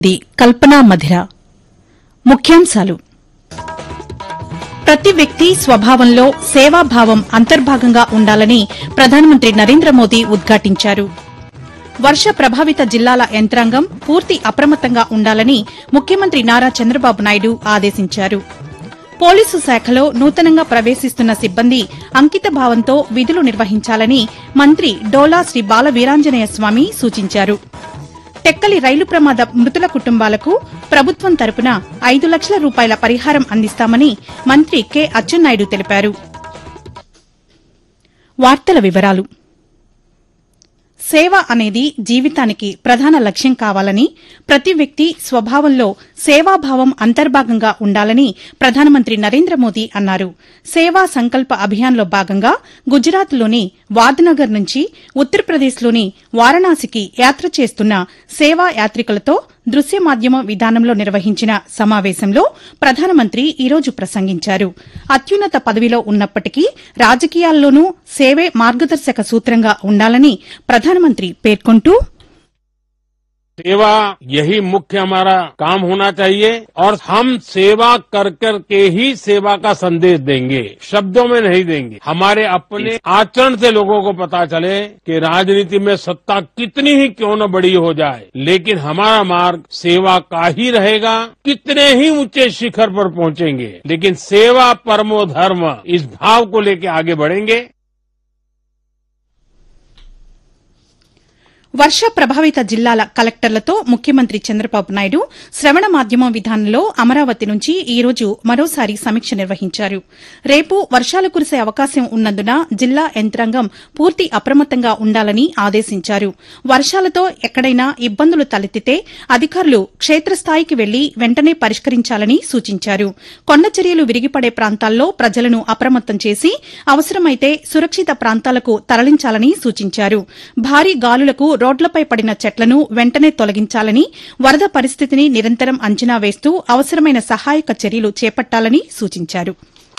the కల్పనా మధిర ముఖ్యాంశాలు ప్రతి వ్యక్తి స్వభావంలో సేవాభావం అంతర్భాగంగా ఉండాలని ప్రధానమంత్రి నరేంద్ర మోదీ ఉద్ఘాటించారు వర్ష ప్రభావిత జిల్లాల యంత్రాంగం పూర్తి అప్రమత్తంగా ఉండాలని ముఖ్యమంత్రి నారా చంద్రబాబు నాయుడు ఆదేశించారు పోలీసు శాఖలో నూతనంగా ప్రవేశిస్తున్న సిబ్బంది అంకిత భావంతో విధులు నిర్వహించాలని మంత్రి డోలా శ్రీ బాల వీరాంజనేయ స్వామి సూచించారు టెక్కలి రైలు ప్రమాద మృతుల కుటుంబాలకు ప్రభుత్వం తరపున ఐదు లక్షల రూపాయల పరిహారం అందిస్తామని మంత్రి కె అచ్చెన్నాయుడు తెలిపారు వార్తల వివరాలు సేవ అనేది జీవితానికి ప్రధాన లక్ష్యం కావాలని ప్రతి వ్యక్తి స్వభావంలో సేవాభావం అంతర్భాగంగా ఉండాలని ప్రధానమంత్రి నరేంద్ర మోదీ అన్నారు సేవా సంకల్ప అభియాన్లో భాగంగా గుజరాత్లోని వాద్నగర్ నుంచి ఉత్తరప్రదేశ్లోని వారణాసికి యాత్ర చేస్తున్న సేవా యాత్రికులతో దృశ్య మాధ్యమ విధానంలో నిర్వహించిన సమావేశంలో ప్రధానమంత్రి ఈరోజు ప్రసంగించారు అత్యున్నత పదవిలో ఉన్నప్పటికీ రాజకీయాల్లోనూ సేవే మార్గదర్శక సూత్రంగా ఉండాలని ప్రధానమంత్రి పేర్కొంటూ सेवा यही मुख्य हमारा काम होना चाहिए और हम सेवा कर कर के ही सेवा का संदेश देंगे शब्दों में नहीं देंगे हमारे अपने आचरण से लोगों को पता चले कि राजनीति में सत्ता कितनी ही क्यों न बड़ी हो जाए लेकिन हमारा मार्ग सेवा का ही रहेगा कितने ही ऊंचे शिखर पर पहुंचेंगे लेकिन सेवा परमो धर्म इस भाव को लेकर आगे बढ़ेंगे వర్ష ప్రభావిత జిల్లాల కలెక్టర్లతో ముఖ్యమంత్రి చంద్రబాబు నాయుడు శ్రవణ మాధ్యమం విధానంలో అమరావతి నుంచి ఈ రోజు మరోసారి సమీక్ష నిర్వహించారు రేపు వర్షాలు కురిసే అవకాశం ఉన్నందున జిల్లా యంత్రాంగం పూర్తి అప్రమత్తంగా ఉండాలని ఆదేశించారు వర్షాలతో ఎక్కడైనా ఇబ్బందులు తలెత్తితే అధికారులు క్షేత్రస్థాయికి వెళ్లి వెంటనే పరిష్కరించాలని సూచించారు కొండ చర్యలు విరిగిపడే ప్రాంతాల్లో ప్రజలను అప్రమత్తం చేసి అవసరమైతే సురక్షిత ప్రాంతాలకు తరలించాలని సూచించారు భారీ గాలులకు రోడ్లపై పడిన చెట్లను వెంటనే తొలగించాలని వరద పరిస్థితిని నిరంతరం అంచనా వేస్తూ అవసరమైన సహాయక చర్యలు చేపట్టాలని సూచించారు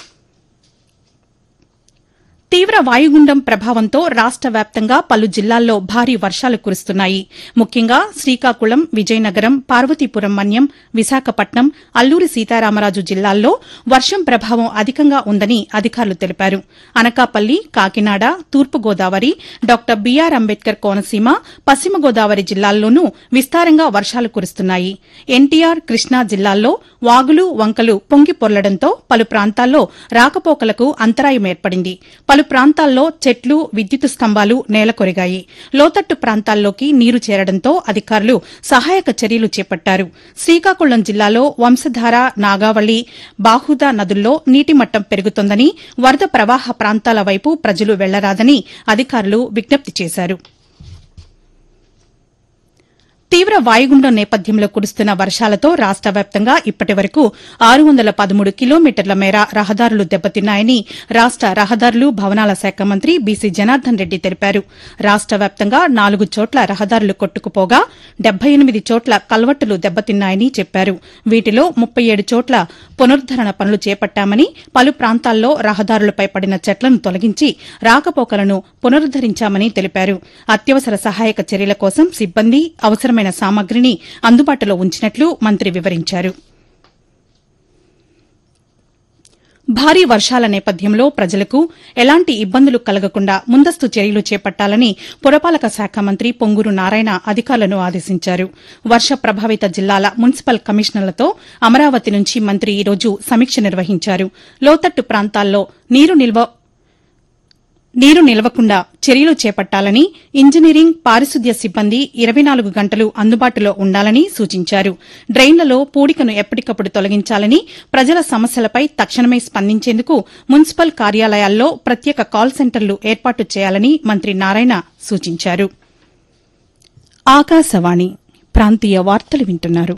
తీవ్ర వాయుగుండం ప్రభావంతో రాష్ట వ్యాప్తంగా పలు జిల్లాల్లో భారీ వర్షాలు కురుస్తున్నాయి ముఖ్యంగా శ్రీకాకుళం విజయనగరం పార్వతీపురం మన్యం విశాఖపట్నం అల్లూరి సీతారామరాజు జిల్లాల్లో వర్షం ప్రభావం అధికంగా ఉందని అధికారులు తెలిపారు అనకాపల్లి కాకినాడ తూర్పుగోదావరి డాక్టర్ బీఆర్ అంబేద్కర్ కోనసీమ పశ్చిమ గోదావరి జిల్లాల్లోనూ విస్తారంగా వర్షాలు కురుస్తున్నాయి ఎన్టీఆర్ కృష్ణా జిల్లాల్లో వాగులు వంకలు పొంగి పొర్లడంతో పలు ప్రాంతాల్లో రాకపోకలకు అంతరాయం ఏర్పడింది పలు ప్రాంతాల్లో చెట్లు విద్యుత్ స్తంభాలు నేలకొరిగాయి లోతట్టు ప్రాంతాల్లోకి నీరు చేరడంతో అధికారులు సహాయక చర్యలు చేపట్టారు శ్రీకాకుళం జిల్లాలో వంశధార నాగావళి బాహుదా నదుల్లో నీటి మట్టం పెరుగుతోందని వరద ప్రవాహ ప్రాంతాల వైపు ప్రజలు వెళ్లరాదని అధికారులు విజ్ఞప్తి చేశారు తీవ్ర వాయుగుండం నేపథ్యంలో కురుస్తున్న వర్షాలతో రాష్ట వ్యాప్తంగా ఇప్పటి వరకు ఆరు వందల పదమూడు కిలోమీటర్ల మేర రహదారులు దెబ్బతిన్నాయని రాష్ట రహదారులు భవనాల శాఖ మంత్రి బీసీ జనార్దన్ రెడ్డి తెలిపారు రాష్ట వ్యాప్తంగా నాలుగు చోట్ల రహదారులు కొట్టుకుపోగా డెబ్బై ఎనిమిది చోట్ల కల్వట్టులు దెబ్బతిన్నాయని చెప్పారు వీటిలో ముప్పై ఏడు చోట్ల పునరుద్దరణ పనులు చేపట్టామని పలు ప్రాంతాల్లో రహదారులపై పడిన చెట్లను తొలగించి రాకపోకలను పునరుద్దరించామని తెలిపారు అత్యవసర సహాయక చర్యల కోసం సిబ్బంది అవసరమైన సామగ్రిని అందుబాటులో ఉంచినట్లు మంత్రి వివరించారు భారీ వర్షాల నేపథ్యంలో ప్రజలకు ఎలాంటి ఇబ్బందులు కలగకుండా ముందస్తు చర్యలు చేపట్టాలని పురపాలక శాఖ మంత్రి పొంగూరు నారాయణ అధికారులను ఆదేశించారు వర్ష ప్రభావిత జిల్లాల మున్సిపల్ కమిషనర్లతో అమరావతి నుంచి మంత్రి ఈ రోజు సమీక్ష నిర్వహించారు లోతట్టు ప్రాంతాల్లో నీరు నిల్వ నీరు నిలవకుండా చర్యలు చేపట్టాలని ఇంజనీరింగ్ పారిశుద్ధ్య సిబ్బంది ఇరవై నాలుగు గంటలు అందుబాటులో ఉండాలని సూచించారు డ్రైన్లలో పూడికను ఎప్పటికప్పుడు తొలగించాలని ప్రజల సమస్యలపై తక్షణమే స్పందించేందుకు మున్సిపల్ కార్యాలయాల్లో ప్రత్యేక కాల్ సెంటర్లు ఏర్పాటు చేయాలని మంత్రి నారాయణ సూచించారు ఆకాశవాణి ప్రాంతీయ వార్తలు వింటున్నారు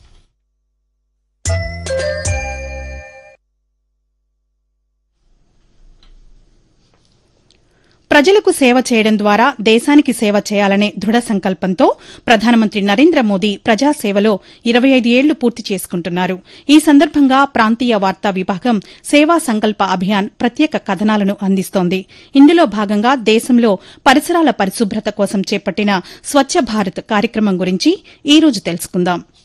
ప్రజలకు సేవ చేయడం ద్వారా దేశానికి సేవ చేయాలనే దృఢ సంకల్పంతో ప్రధానమంత్రి నరేంద్ర మోదీ ప్రజాసేవలో ఇరవై ఐదు ఏళ్లు పూర్తి చేసుకుంటున్నారు ఈ సందర్భంగా ప్రాంతీయ వార్తా విభాగం సేవా సంకల్ప అభియాన్ ప్రత్యేక కథనాలను అందిస్తోంది ఇందులో భాగంగా దేశంలో పరిసరాల పరిశుభ్రత కోసం చేపట్టిన స్వచ్ఛ భారత్ కార్యక్రమం గురించి ఈ రోజు తెలుసుకుందాం